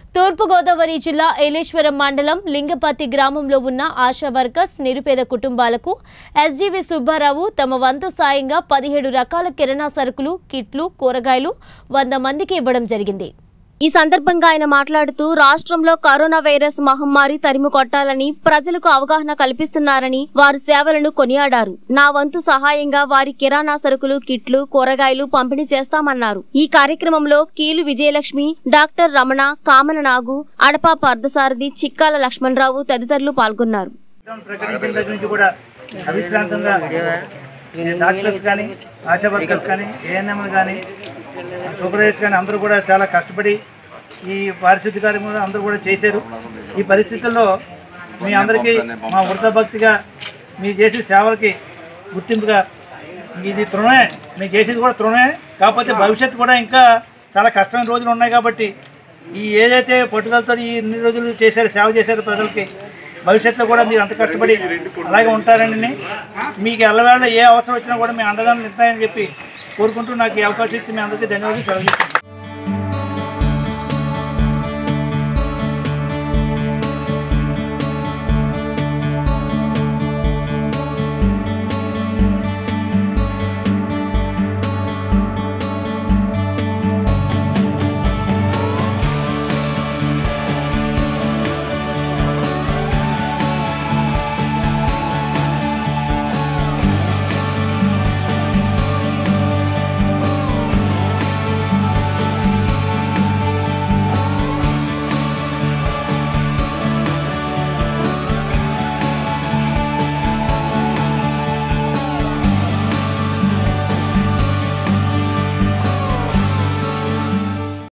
తూర్పుగోదావరి జిల్లా ఏలేశ్వరం మండలం లింగపతి గ్రామంలో ఉన్న ఆశా వర్కర్స్ నిరుపేద కుటుంబాలకు ఎస్జీవి సుబ్బారావు తమ వంతు సాయంగా పదిహేడు రకాల కిరాణా సరుకులు కిట్లు కూరగాయలు వంద మందికి ఇవ్వడం జరిగింది ఈ సందర్భంగా ఆయన మాట్లాడుతూ రాష్ట్రంలో కరోనా వైరస్ మహమ్మారి తరిమి కొట్టాలని ప్రజలకు అవగాహన కల్పిస్తున్నారని వారి సేవలను కొనియాడారు నా వంతు సహాయంగా వారి కిరాణా సరుకులు కిట్లు కూరగాయలు పంపిణీ చేస్తామన్నారు ఈ కార్యక్రమంలో కీలు విజయలక్ష్మి డాక్టర్ రమణ కామన నాగు అడపా పార్థసారథి చిక్కాల లక్ష్మణరావు తదితరులు పాల్గొన్నారు లాక్డౌన్ ప్రకటించిన దగ్గర నుంచి కూడా అవిశ్రాంతంగా ఈ డాక్టర్స్ కానీ ఆశా వర్కర్స్ కానీ ఏఎన్ఎంలు కానీ సూపర్వైజర్స్ కానీ అందరూ కూడా చాలా కష్టపడి ఈ పారిశుద్ధ్య కార్యక్రమం అందరూ కూడా చేశారు ఈ పరిస్థితుల్లో మీ అందరికీ మా వృద్ధభక్తిగా మీరు చేసే సేవలకి గుర్తింపుగా ఇది తృణమే మీరు చేసేది కూడా తృణమే కాకపోతే భవిష్యత్తు కూడా ఇంకా చాలా కష్టమైన రోజులు ఉన్నాయి కాబట్టి ఈ ఏదైతే పట్టుదలతో ఈ ఇన్ని రోజులు చేశారు సేవ చేశారు ప్రజలకి భవిష్యత్తులో కూడా మీరు అంత కష్టపడి అలాగే ఉంటారని మీకు ఎల్లవేళ ఏ అవసరం వచ్చినా కూడా మీ అండదాన్ని నిర్ణయం చెప్పి కోరుకుంటూ నాకు ఈ అవకాశం ఇచ్చి మీ అందరికీ ధన్యవాదాలు సెలవు